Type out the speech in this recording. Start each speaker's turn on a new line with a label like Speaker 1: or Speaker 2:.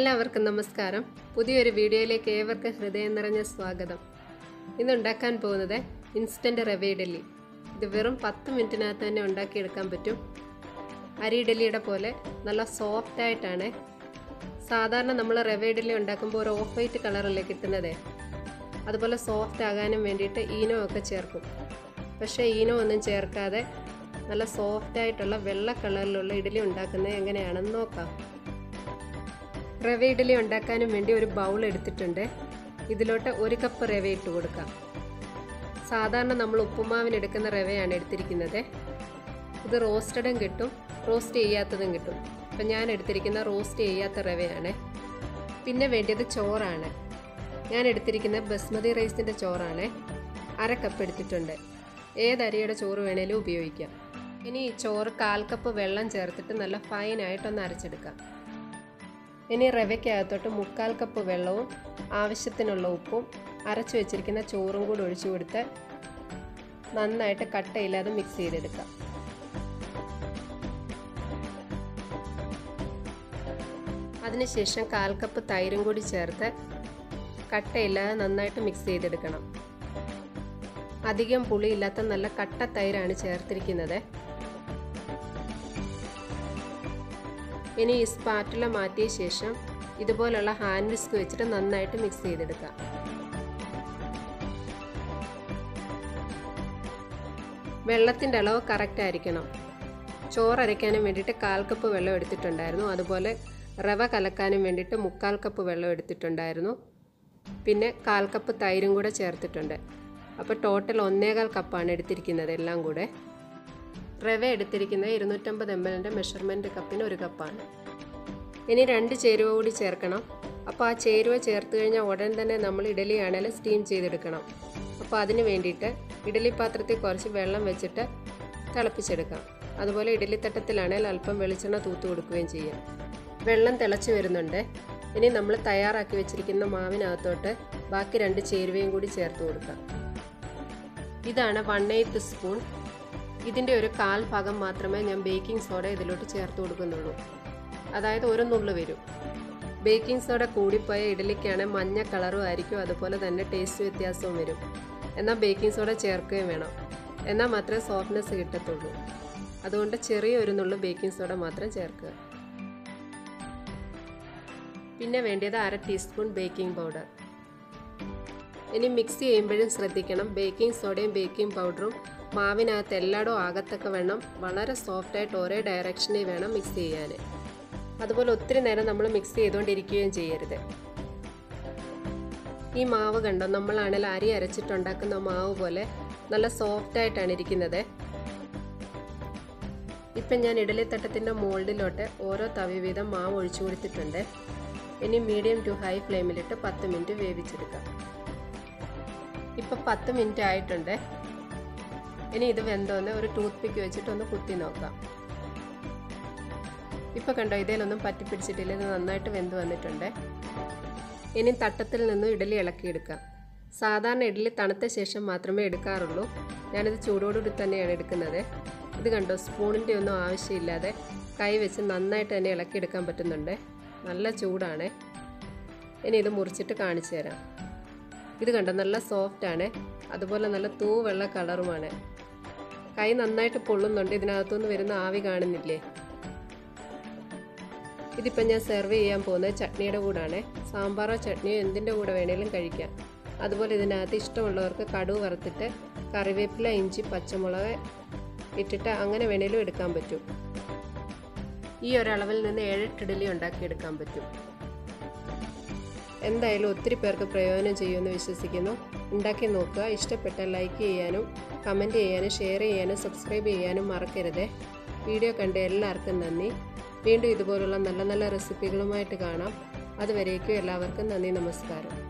Speaker 1: എല്ലാവർക്കും നമസ്കാരം പുതിയൊരു വീഡിയോയിലേക്ക് ഏവർക്കും ഹൃദയം നിറഞ്ഞ സ്വാഗതം ഇന്ന് ഉണ്ടാക്കാൻ പോകുന്നത് ഇൻസ്റ്റൻറ്റ് റവ ഇഡലി ഇത് വെറും പത്ത് മിനിറ്റിനകത്ത് തന്നെ ഉണ്ടാക്കിയെടുക്കാൻ പറ്റും അരി ഇഡലിയുടെ പോലെ നല്ല സോഫ്റ്റ് ആയിട്ടാണ് സാധാരണ നമ്മൾ റവ ഇഡലി ഉണ്ടാക്കുമ്പോൾ ഒരു ഓഫ് വൈറ്റ് കളറല്ലേ കിട്ടുന്നത് അതുപോലെ സോഫ്റ്റ് ആകാനും വേണ്ടിയിട്ട് ഈനോ ഒക്കെ ചേർക്കും പക്ഷേ ഈനോ ഒന്നും ചേർക്കാതെ നല്ല സോഫ്റ്റ് ആയിട്ടുള്ള വെള്ള കളറിലുള്ള ഇഡലി ഉണ്ടാക്കുന്നത് എങ്ങനെയാണെന്ന് നോക്കാം റവ ഇഡലി ഉണ്ടാക്കാനും വേണ്ടി ഒരു ബൗൾ എടുത്തിട്ടുണ്ട് ഇതിലോട്ട് ഒരു കപ്പ് റവ ഇട്ട് കൊടുക്കാം സാധാരണ നമ്മൾ ഉപ്പുമാവിന് എടുക്കുന്ന റവയാണ് എടുത്തിരിക്കുന്നത് ഇത് റോസ്റ്റഡും കിട്ടും റോസ്റ്റ് ചെയ്യാത്തതും കിട്ടും അപ്പം ഞാൻ എടുത്തിരിക്കുന്ന റോസ്റ്റ് ചെയ്യാത്ത റവയാണ് പിന്നെ വേണ്ടിയത് ചോറാണ് ഞാൻ എടുത്തിരിക്കുന്ന ബസ്മതി റൈസിൻ്റെ ചോറാണ് അര കപ്പ് എടുത്തിട്ടുണ്ട് ഏത് അരിയുടെ ചോറ് വേണേലും ഉപയോഗിക്കാം ഇനി ഈ ചോറ് കാൽ കപ്പ് വെള്ളം ചേർത്തിട്ട് നല്ല ഫൈനായിട്ടൊന്ന് അരച്ചെടുക്കാം ഇനി റവയ്ക്കകത്തോട്ട് മുക്കാൽ കപ്പ് വെള്ളവും ആവശ്യത്തിനുള്ള ഉപ്പും അരച്ചു വെച്ചിരിക്കുന്ന ചോറും കൂടി ഒഴിച്ചു കൊടുത്ത് നന്നായിട്ട് കട്ടയില്ലാതെ മിക്സ് ചെയ്തെടുക്കാം അതിനുശേഷം കാൽ കപ്പ് തൈരും കൂടി ചേർത്ത് കട്ടയില്ലാതെ നന്നായിട്ട് മിക്സ് ചെയ്തെടുക്കണം അധികം പുളിയില്ലാത്ത നല്ല കട്ട തൈരാണ് ചേർത്തിരിക്കുന്നത് ഇനി ഈ സ്പാറ്റുല മാറ്റിയ ശേഷം ഇതുപോലുള്ള ഹാൻഡ് വിസ്ക് വെച്ചിട്ട് നന്നായിട്ട് മിക്സ് ചെയ്തെടുക്കാം വെള്ളത്തിൻ്റെ അളവ് കറക്റ്റ് ആയിരിക്കണം ചോറ് അരയ്ക്കാനും വേണ്ടിയിട്ട് കാൽ കപ്പ് വെള്ളം എടുത്തിട്ടുണ്ടായിരുന്നു അതുപോലെ റവ കലക്കാനും വേണ്ടിയിട്ട് മുക്കാൽ കപ്പ് വെള്ളം എടുത്തിട്ടുണ്ടായിരുന്നു പിന്നെ കാൽ കപ്പ് തൈരും കൂടെ ചേർത്തിട്ടുണ്ട് അപ്പോൾ ടോട്ടൽ ഒന്നേകാൽ കപ്പാണ് എടുത്തിരിക്കുന്നത് എല്ലാം കൂടെ റവ എടുത്തിരിക്കുന്നത് ഇരുന്നൂറ്റമ്പത് എം എല്ലിൻ്റെ മെഷർമെൻറ്റ് കപ്പിന് ഒരു കപ്പാണ് ഇനി രണ്ട് ചേരുവ കൂടി ചേർക്കണം അപ്പോൾ ആ ചേരുവ ചേർത്ത് കഴിഞ്ഞാൽ ഉടൻ തന്നെ നമ്മൾ ഇഡലി ആണെങ്കിലും സ്റ്റീം ചെയ്തെടുക്കണം അപ്പോൾ അതിന് വേണ്ടിയിട്ട് ഇഡലി പാത്രത്തിൽ കുറച്ച് വെള്ളം വെച്ചിട്ട് തിളപ്പിച്ചെടുക്കാം അതുപോലെ ഇഡലിത്തട്ടത്തിലാണെങ്കിൽ അല്പം വെളിച്ചെണ്ണ തൂത്ത് കൊടുക്കുകയും ചെയ്യാം വെള്ളം തിളച്ച് വരുന്നുണ്ട് ഇനി നമ്മൾ തയ്യാറാക്കി വെച്ചിരിക്കുന്ന മാവിനകത്തോട്ട് ബാക്കി രണ്ട് ചേരുവയും കൂടി ചേർത്ത് കൊടുക്കാം ഇതാണ് വൺ എയ്ത്ത് സ്പൂൺ ഇതിൻ്റെ ഒരു കാൽ ഭാഗം മാത്രമേ ഞാൻ ബേക്കിംഗ് സോഡ ഇതിലോട്ട് ചേർത്ത് കൊടുക്കുന്നുള്ളൂ അതായത് ഒരു നുള്ളു വരും ബേക്കിംഗ് സോഡ കൂടിപ്പോയ ഇഡലിക്കാണ് മഞ്ഞ കളറും ആയിരിക്കും അതുപോലെ തന്നെ ടേസ്റ്റ് വ്യത്യാസവും വരും എന്നാൽ ബേക്കിംഗ് സോഡ ചേർക്കുകയും വേണം എന്നാൽ മാത്രമേ സോഫ്റ്റ്നെസ് കിട്ടത്തുള്ളൂ അതുകൊണ്ട് ചെറിയ ഒരു നുള്ളു ബേക്കിംഗ് സോഡ മാത്രം ചേർക്കുക പിന്നെ വേണ്ടത് അര ടീസ്പൂൺ ബേക്കിംഗ് പൗഡർ ഇനി മിക്സ് ചെയ്യുമ്പോഴും ശ്രദ്ധിക്കണം ബേക്കിംഗ് സോഡയും ബേക്കിംഗ് പൗഡറും മാവിനകത്ത് എല്ലായിടും ആകത്തക്ക വേണം വളരെ സോഫ്റ്റായിട്ട് ഒരേ ഡയറക്ഷനിൽ വേണം മിക്സ് ചെയ്യാൻ അതുപോലെ ഒത്തിരി നേരം നമ്മൾ മിക്സ് ചെയ്തുകൊണ്ടിരിക്കുകയും ചെയ്യരുത് ഈ മാവ് കണ്ടോ നമ്മളാണെങ്കിൽ അരി അരച്ചിട്ടുണ്ടാക്കുന്ന മാവ് പോലെ നല്ല സോഫ്റ്റായിട്ടാണ് ഇരിക്കുന്നത് ഇപ്പം ഞാൻ ഇഡലിത്തട്ടത്തിൻ്റെ മോൾഡിലോട്ട് ഓരോ തവി വീതം മാവ് ഒഴിച്ചു കൊടുത്തിട്ടുണ്ട് ഇനി മീഡിയം ടു ഹൈ ഫ്ലെയിമിലിട്ട് പത്ത് മിനിറ്റ് വേവിച്ചെടുക്കാം ഇപ്പം പത്ത് മിനിറ്റ് ആയിട്ടുണ്ട് ഇനി ഇത് വെന്തോന്ന് ഒരു ടൂത്ത് പിക്ക് വെച്ചിട്ട് ഒന്ന് കുത്തി നോക്കാം ഇപ്പം കണ്ടോ ഇതിലൊന്നും പറ്റിപ്പിടിച്ചിട്ടില്ല ഇത് നന്നായിട്ട് വെന്ത് വന്നിട്ടുണ്ട് ഇനി തട്ടത്തിൽ നിന്നും ഇഡലി ഇളക്കിയെടുക്കാം സാധാരണ ഇഡലി തണുത്ത ശേഷം മാത്രമേ എടുക്കാറുള്ളൂ ഞാനിത് ചൂടോടുകൂടി തന്നെയാണ് എടുക്കുന്നത് ഇത് കണ്ടോ സ്പൂണിൻ്റെ ഒന്നും ആവശ്യമില്ലാതെ കൈ വെച്ച് നന്നായിട്ട് തന്നെ ഇളക്കിയെടുക്കാൻ പറ്റുന്നുണ്ട് നല്ല ചൂടാണ് ഇനി ഇത് മുറിച്ചിട്ട് കാണിച്ചു തരാം ഇത് കണ്ടോ നല്ല സോഫ്റ്റാണ് അതുപോലെ നല്ല തൂവെള്ള കളറുമാണ് കൈ നന്നായിട്ട് പൊള്ളുന്നുണ്ട് ഇതിനകത്തുനിന്ന് വരുന്ന ആവി കാണുന്നില്ലേ ഇതിപ്പം ഞാൻ സെർവ് ചെയ്യാൻ പോകുന്നത് ചട്നിയുടെ കൂടാണ് സാമ്പാറോ ചട്നിയോ എന്തിൻ്റെ കൂടെ വേണേലും കഴിക്കാം അതുപോലെ ഇതിനകത്ത് ഇഷ്ടമുള്ളവർക്ക് കടുവ് വറുത്തിട്ട് കറിവേപ്പില ഇഞ്ചി പച്ചമുളക് ഇട്ടിട്ട് അങ്ങനെ വേണേലും എടുക്കാൻ പറ്റും ഈ ഒരളവിൽ നിന്ന് ഏഴെട്ട് ഇഡലി ഉണ്ടാക്കിയെടുക്കാൻ പറ്റും എന്തായാലും ഒത്തിരി പേർക്ക് പ്രയോജനം ചെയ്യുമെന്ന് വിശ്വസിക്കുന്നു ഉണ്ടാക്കി നോക്കുക ഇഷ്ടപ്പെട്ടാൽ ലൈക്ക് ചെയ്യാനും കമൻറ്റ് ചെയ്യാനും ഷെയർ ചെയ്യാനും സബ്സ്ക്രൈബ് ചെയ്യാനും മറക്കരുത് വീഡിയോ കണ്ട എല്ലാവർക്കും നന്ദി വീണ്ടും ഇതുപോലുള്ള നല്ല നല്ല റെസിപ്പികളുമായിട്ട് കാണാം അതുവരേക്കും എല്ലാവർക്കും നന്ദി നമസ്കാരം